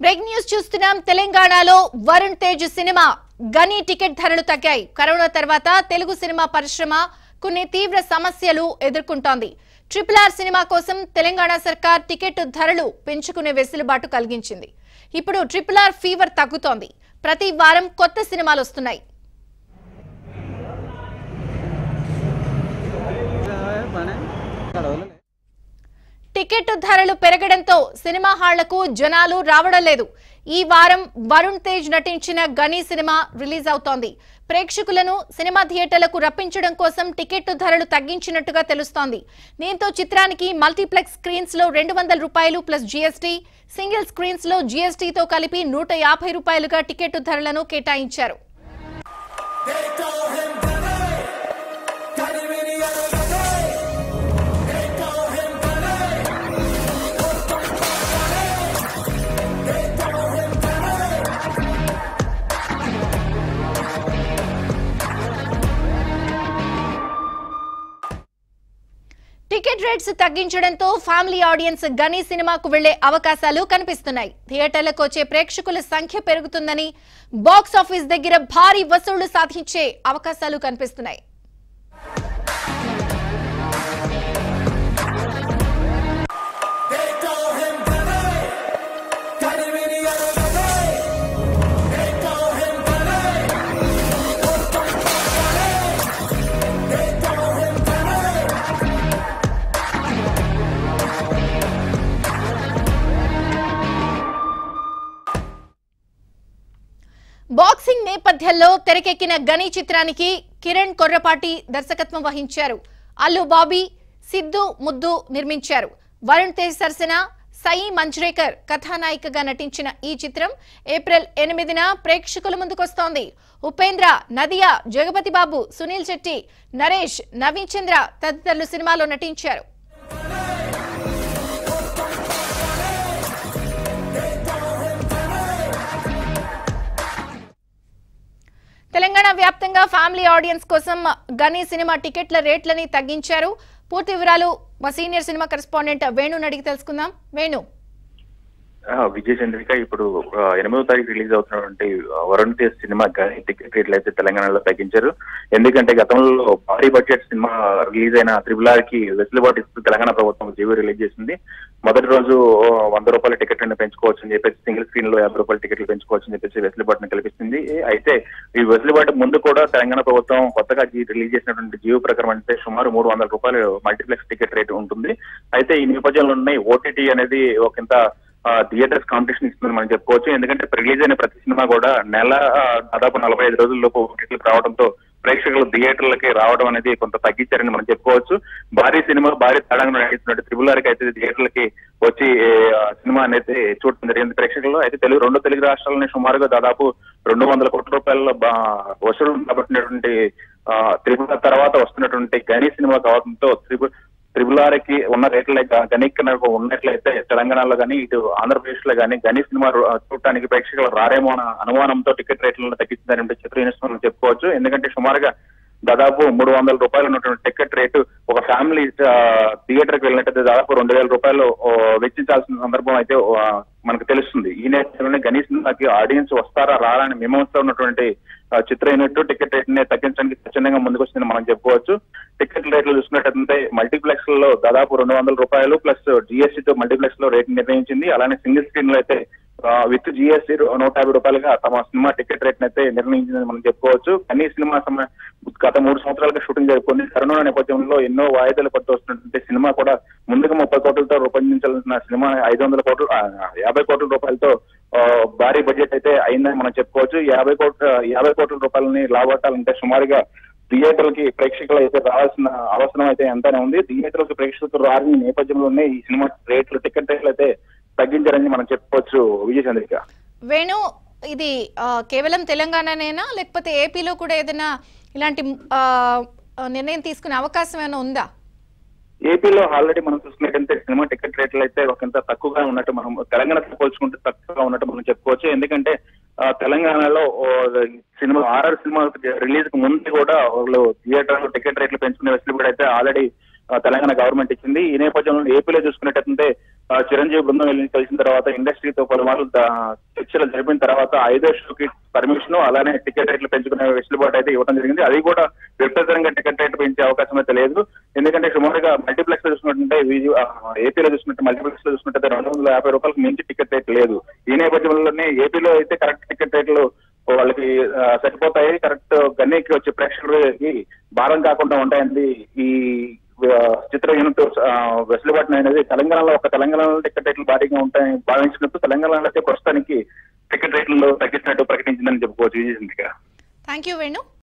break news చూస్తున్నాం తెలంగాణలో వరుణ్ తేజ్ సినిమా గని టికెట్ ధరలు తగ్గాయి కరోనా తర్వాత తెలుగు సినిమా పరిశ్రమ కొన్ని తీవ్ర సమస్యలు ఎదుర్కొంటోంది ట్రిపుల్ ఆర్ సినిమా కోసం తెలంగాణ సర్కార్ టికెట్ ధరలు పెంచుకునే వెసులుబాటు కలిగించింది ఇప్పుడు ట్రిపుల్ ఆర్ ఫీవర్ తగ్గుతోంది ప్రతి వారం కొత్త సినిమాలు వస్తున్నాయి టికెట్ ధరలు పెరగడంతో సినిమా హాళ్లకు జనాలు రావడం లేదు ఈ వారం వరుణ్ తేజ్ నటించిన గనీ సినిమా రిలీజ్ అవుతోంది ప్రేక్షకులను సినిమా థియేటర్లకు రప్పించడం కోసం టికెట్ ధరలు తగ్గించినట్టుగా తెలుస్తోంది దీంతో చిత్రానికి మల్టీప్లెక్స్ స్క్రీన్స్ లో రెండు వందల రూపాయలు ప్లస్ జీఎస్టీ సింగిల్ స్క్రీన్స్ లో జీఎస్టీతో కలిపి నూట యాభై రూపాయలుగా టికెట్ ధరలను కేటాయించారు టికెట్ రేట్స్ తగ్గించడంతో ఫ్యామిలీ ఆడియన్స్ గనీ సినిమాకు వెళ్లే అవకాశాలు కనిపిస్తున్నాయి థియేటర్లకు వచ్చే ప్రేక్షకుల సంఖ్య పెరుగుతుందని బాక్స్ ఆఫీస్ దగ్గర భారీ వసూళ్లు సాధించే అవకాశాలు కనిపిస్తున్నాయి బాక్సింగ్ నేపథ్యంలో తెరకెక్కిన గని చిత్రానికి కిరణ్ కొర్రపాటి దర్శకత్వం వహించారు అల్లు బాబీ సిద్ధు ముద్దు నిర్మించారు వరుణ్ తేజ్ సరసన సయి మంజ్రేకర్ కథానాయికగా నటించిన ఈ చిత్రం ఏప్రిల్ ఎనిమిదిన ప్రేక్షకుల ముందుకొస్తోంది ఉపేంద్ర నదియా జగపతి బాబు సునీల్ శెట్టి నరేష్ నవీన్ చంద్ర తదితరులు సినిమాలో నటించారు తెలంగాణ వ్యాప్తంగా ఫ్యామిలీ ఆడియన్స్ కోసం గని సినిమా టికెట్ల రేట్లని తగ్గించారు పూర్తి వివరాలు మా సీనియర్ సినిమా కరెస్పాండెంట్ వేణుని అడిగి తెలుసుకుందాం వేణు ఆ, విజయ్ చంద్రిక ఇప్పుడు ఆ, ఎనిమిదో తారీఖు రిలీజ్ అవుతున్నటువంటి ఆ, వరుణ్ తేజ్ సినిమా కానీ టికెట్ రేట్లు అయితే తెలంగాణలో తగ్గించారు ఎందుకంటే గతంలో భారీ బడ్జెట్ సినిమా రిలీజ్ అయిన త్రిబుల్ ఆర్ కి వెసులుబాటు ఇస్తూ తెలంగాణ ప్రభుత్వం జీవో రిలీజ్ చేసింది మొదటి రోజు ఆ, వంద రూపాయల టికెట్ పెంచుకోవచ్చు అని చెప్పేసి సింగిల్ స్క్రీన్ లో యాభై రూపాయల టికెట్లు పెంచుకోవచ్చు అని చెప్పేసి వెసులుబాటును కల్పిస్తుంది అయితే ఈ వెసులుబాటు ముందు కూడా తెలంగాణ ప్రభుత్వం కొత్తగా జీ- రిలీజ్ చేసినటువంటి జీవో ప్రకారం అంటే సుమారు మూడు వందల రూపాయలు మల్టీప్లెక్స్ టికెట్ రేటు ఉంటుంది అయితే ఈ నేపథ్యంలో ఓటీటీ అనేది ఒకంత థియేటర్స్ కాంపిటీషన్ ఇస్తుందని మనం చెప్పుకోవచ్చు ఎందుకంటే రిలీజ్ అయిన ప్రతి సినిమా కూడా నెల ఆ, దాదాపు నలభై ఐదు రోజుల లోపు ఓటీటీలకు రావడంతో ప్రేక్షకులు థియేటర్లకి రావడం అనేది కొంత తగ్గించారని మనం చెప్పుకోవచ్చు భారీ సినిమా భారీ తడంగా నటిస్తున్నట్టు త్రిబుల్ ఆర్కి అయితే థియేటర్లకి వచ్చి ఏ, ఆ, సినిమా అనేది చూడటం జరిగింది ప్రేక్షకులు అయితే తెలుగు రెండు తెలుగు రాష్ట్రాలని సుమారుగా దాదాపు రెండు వందల కోట్ల రూపాయల బా- వసూలు కాబట్టినటువంటి త్రిపుల తర్వాత వస్తున్నటువంటి గని సినిమా కావడంతో త్రిపుల్ త్రిబుల్ ఆర్కి ఉన్న రేట్ల గణిక ఉన్నట్లయితే తెలంగాణలో కానీ ఇటు ఆంధ్రప్రదేశ్ లో కానీ గని సినిమా రు- చూడటానికి ప్రేక్షకులు రారేమో అన్న అనుమానంతో టికెట్ రేట్లను తగ్గించిందని చిత్ర యూనివర్సిటీ మనం చెప్పుకోవచ్చు ఎందుకంటే సుమారుగా దాదాపు మూడు వందల రూపాయలు ఉన్నటువంటి టికెట్ రేటు ఒక ఫ్యామిలీ థియేటర్ కి వెళ్ళినట్టయితే దాదాపు రెండు వేల రూపాయలు ఓ, వెచ్చించాల్సిన సందర్భం అయితే ఓ, మనకు తెలుస్తుంది ఈ నేపథ్యంలోనే గణేష్ సినిమాకి ఆడియన్స్ వస్తారా రారా అని మీమాంసలో ఉన్నటువంటి ఆ, చిత్ర యూనిట్ టికెట్ రేట్ ని తగ్గించడానికి స్వచ్ఛందంగా ముందుకు వచ్చిందని మనం చెప్పుకోవచ్చు టికెట్ రేట్లు చూసుకున్నట్టయితే మల్టీప్లెక్స్ లో దాదాపు రెండు వందల రూపాయలు ప్లస్ GST తో మల్టీప్లెక్స్ లో రేట్ నిర్ణయించింది అలానే సింగిల్ స్క్రీన్ లో అయితే విత్ జిఎస్టీ నూట యాభై రూపాయలుగా తమ సినిమా టికెట్ రేట్ అయితే నిర్ణయించిందని మనం చెప్పుకోవచ్చు కానీ ఈ సినిమా సమ- గత మూడు సంవత్సరాలుగా షూటింగ్ జరుగుతుంది కరోనా నేపథ్యంలో ఎన్నో వాయిదాలు పడుతూ వస్తున్నటువంటి సినిమా కూడా ముందుగా ముప్పై కోట్లతో రూపొందించాల్సిన సినిమా ఐదు వందల కోట్లు ఆ, యాభై కోట్ల రూపాయలతో ఆ, భారీ బడ్జెట్ అయితే అయిందని మనం చెప్పుకోవచ్చు యాభై కోట్ల యాభై కోట్ల రూపాయలని లాభట్టాలంటే సుమారుగా థియేటర్లకి ప్రేక్షకులు అయితే రావాల్సిన అవసరం అయితే ఎంతనే ఉంది థియేటర్లకి ప్రేక్షకులు రాని నేపథ్యంలోనే ఈ సినిమా రేట్లు టికెట్ రేట్లు అయితే తగ్గించారని మనం చెప్పుకోవచ్చు విజయ చంద్రిక వేణు ఇది ఆ, కేవలం తెలంగాణనేనా లేకపోతే ఏపీలో కూడా ఏదైనా ఇలాంటి ఆ, ఆ, నిర్ణయం తీసుకునే అవకాశం ఏమైనా ఉందా ఏపీలో ఆల్రెడీ మనం చూసుకున్నట్టయితే సినిమా టికెట్ రేట్లు అయితే ఒకంత తక్కువగా ఉన్నట్టు మనం తెలంగాణతో పోల్చుకుంటే తక్కువగా ఉన్నట్టు మనం చెప్పుకోవచ్చు ఎందుకంటే ఆ, తెలంగాణలో ఓ, సినిమా ఆర్ఆర్ సినిమా రిలీజ్ కు ముందు కూడా వాళ్ళు థియేటర్ టికెట్ రేట్లు పెంచుకునే వెసులుబాటు అయితే ఆల్రెడీ తెలంగాణ గవర్నమెంట్ ఇచ్చింది ఈ నేపథ్యంలో ఏపీలో చూసుకున్నట్టయితే ఆ, చిరంజీవి బృందం వెళ్ళి కలిసిన తర్వాత ఇండస్ట్రీతో పలుమార్లు దా- చర్చలు జరిపిన తర్వాత ఐదో షోకి పర్మిషన్ అలానే టికెట్ రేట్లు పెంచుకునే వెసులుబాటు అయితే ఇవ్వడం జరిగింది అది కూడా విపరీతంగా టికెట్ రేట్లు పెంచే అవకాశం అయితే లేదు ఎందుకంటే సుమారుగా మల్టీప్లెక్స్ లో చూసుకుంటుంటే విజు- ఆ, ఏపీలో చూసుకుంటే మల్టీప్లెక్స్ లో చూసుకుంటే రెండు వందల యాభై రూపాయలకు మించి టికెట్ రేట్ లేదు ఈ నేపథ్యంలోనే ఏపీలో అయితే కరెక్ట్ టికెట్ రేట్లు వాళ్ళకి ఆ, సరిపోతాయి కరెక్ట్ గన్నీకి వచ్చే ప్రేక్షకులకి భారం కాకుండా ఉంటాయండి ఈ ఆ, చిత్ర యూనిట్ ఆ, వెసులుబాటు అనేది తెలంగాణలో ఒక తెలంగాణలో టికెట్ రేట్లు భారీగా ఉంటాయని భావించినప్పుడు తెలంగాణలో అయితే ప్రస్తుతానికి టికెట్ రేట్లు తగ్గించినట్టు ప్రకటించిందని చెప్పుకోవచ్చు విజయచంద్రిక థ్యాంక్ యూ వేణు